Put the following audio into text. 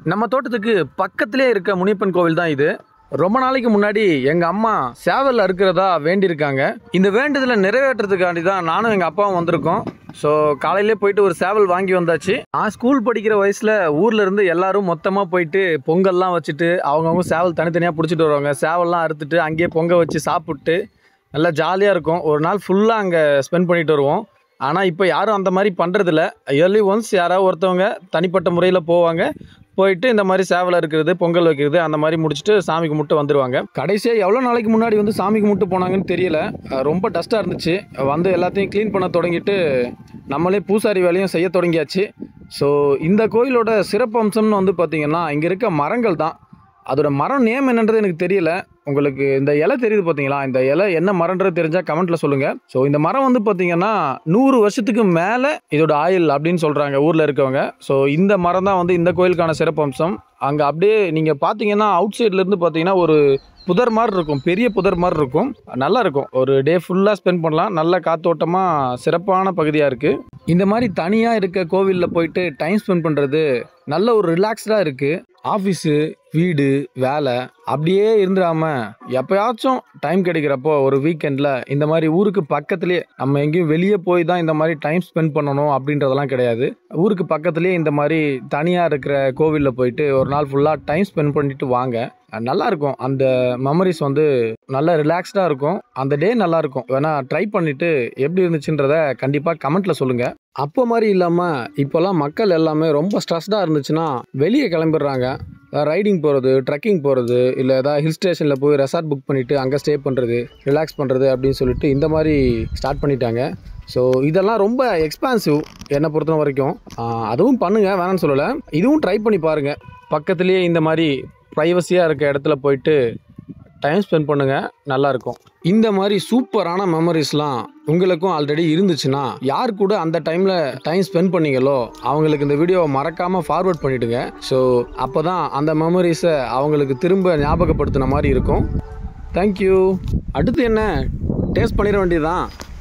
நம்ம தோட்டத்துக்கு பக்கத்திலே இருக்க முனியப்பன் கோவில் தான் இது ரொம்ப நாளைக்கு முன்னாடி எங்கள் அம்மா சேவல் அறுக்கிறதா வேண்டியிருக்காங்க இந்த வேண்டுதலை நிறைவேற்றுறதுக்காண்டி தான் நானும் எங்கள் அப்பாவும் வந்திருக்கோம் ஸோ காலையிலே போயிட்டு ஒரு சேவல் வாங்கி வந்தாச்சு நான் ஸ்கூல் படிக்கிற வயசில் ஊர்ல இருந்து எல்லாரும் மொத்தமாக போயிட்டு பொங்கல்லாம் வச்சுட்டு அவங்கவுங்க சேவல் தனித்தனியாக பிடிச்சிட்டு வருவாங்க சேவல்லாம் அறுத்துட்டு அங்கேயே பொங்க வச்சு சாப்பிட்டு நல்லா ஜாலியாக இருக்கும் ஒரு நாள் ஃபுல்லாக அங்கே ஸ்பெண்ட் பண்ணிட்டு வருவோம் ஆனால் இப்போ யாரும் அந்த மாதிரி பண்ணுறதில்ல இயர்லி ஒன்ஸ் யாராவது ஒருத்தவங்க தனிப்பட்ட முறையில் போவாங்க போயிட்டு இந்த மாதிரி சேவலை இருக்கிறது பொங்கல் வைக்கிறது அந்த மாதிரி முடிச்சுட்டு சாமி கும்பிட்டு வந்துடுவாங்க கடைசியாக எவ்வளோ நாளைக்கு முன்னாடி வந்து சாமி கும்பிட்டு போனாங்கன்னு தெரியல அஹ் ரொம்ப டஸ்ட்டாக இருந்துச்சு வந்து எல்லாத்தையும் க்ளீன் பண்ண தொடங்கிட்டு நம்மளே பூசாரி வேலையும் செய்ய தொடங்கியாச்சு ஸோ இந்த கோயிலோட சிறப்பு அம்சம்னு வந்து பார்த்திங்கன்னா இங்கே இருக்க மரங்கள் தான் அதோட மரம் நேம் என்னன்றது எனக்கு தெரியல உங்களுக்கு இந்த இலை தெரியுது பார்த்தீங்களா இந்த இலை என்ன மரம்ன்றது தெரிஞ்சால் கமெண்ட்டில் சொல்லுங்கள் ஸோ இந்த மரம் வந்து பார்த்தீங்கன்னா நூறு வருஷத்துக்கு மேலே இதோட ஆயில் அப்படின்னு சொல்கிறாங்க ஊரில் இருக்கவங்க ஸோ இந்த மரம் தான் வந்து இந்த கோயிலுக்கான சிறப்பம்சம் அங்கே அப்படியே நீங்கள் பார்த்தீங்கன்னா அவுட் சைட்லேருந்து பார்த்தீங்கன்னா ஒரு புதர் மாதிரி இருக்கும் பெரிய புதர் மாதிரி இருக்கும் நல்லா இருக்கும் ஒரு டே ஃபுல்லாக ஸ்பெண்ட் பண்ணலாம் நல்ல காத்தோட்டமாக சிறப்பான பகுதியாக இருக்குது இந்த மாதிரி தனியாக இருக்க கோவிலில் போயிட்டு டைம் ஸ்பெண்ட் பண்ணுறது நல்ல ஒரு ரிலாக்ஸ்டாக இருக்குது ஆஃபீஸு வீடு வேலை அப்படியே இருந்துடாம எப்பயாச்சும் டைம் கிடைக்கிறப்போ ஒரு வீக்கெண்டில் இந்த மாதிரி ஊருக்கு பக்கத்துலேயே நம்ம எங்கேயும் வெளியே போய் தான் இந்த மாதிரி டைம் ஸ்பெண்ட் பண்ணணும் அப்படின்றதெல்லாம் கிடையாது ஊருக்கு பக்கத்துலேயே இந்த மாதிரி தனியாக இருக்கிற கோவிலில் போயிட்டு ஒரு நாள் ஃபுல்லாக டைம் ஸ்பெண்ட் பண்ணிட்டு வாங்க நல்லா இருக்கும் அந்த மெமரிஸ் வந்து நல்ல ரிலாக்ஸ்டாக இருக்கும் அந்த டே நல்லா இருக்கும் வேணா ட்ரை பண்ணிட்டு எப்படி இருந்துச்சுன்றத கண்டிப்பாக கமெண்ட்ல சொல்லுங்க அப்போ மாதிரி இல்லாமல் இப்போல்லாம் மக்கள் எல்லாமே ரொம்ப ஸ்ட்ரெஸ்டாக இருந்துச்சுன்னா வெளியே கிளம்பிடுறாங்க ரைடிங் போகிறது ட்ரெக்கிங் போகிறது இல்லை ஏதாவது ஹில் ஸ்டேஷனில் போய் ரெசார்ட் புக் பண்ணிவிட்டு அங்கே ஸ்டே பண்ணுறது ரிலாக்ஸ் பண்ணுறது அப்படின்னு சொல்லிட்டு இந்த மாதிரி ஸ்டார்ட் பண்ணிட்டாங்க ஸோ இதெல்லாம் ரொம்ப எக்ஸ்பான்சிவ் என்னை பொறுத்த வரைக்கும் ஆஹ் அதுவும் பண்ணுங்கள் வேணாம்னு சொல்லலை இதுவும் ட்ரை பண்ணி பாருங்கள் பக்கத்துலேயே இந்த மாதிரி ப்ரைவசியாக இருக்க இடத்துல போயிட்டு டைம் ஸ்பெண்ட் பண்ணுங்கள் நல்லாயிருக்கும் இந்த மாதிரி சூப்பரான மெமரிஸ்லாம் உங்களுக்கும் ஆல்ரெடி இருந்துச்சுன்னா யார் கூட அந்த டைமில் டைம் ஸ்பெண்ட் பண்ணீங்களோ அவங்களுக்கு இந்த வீடியோவை மறக்காமல் ஃபார்வர்ட் பண்ணிவிடுங்க ஸோ அப்போ தான் அந்த மெமரிஸை அவங்களுக்கு திரும்ப ஞாபகப்படுத்தின மாதிரி இருக்கும் தேங்க்யூ அடுத்து என்ன டேஸ்ட் பண்ணிட வேண்டியதுதான்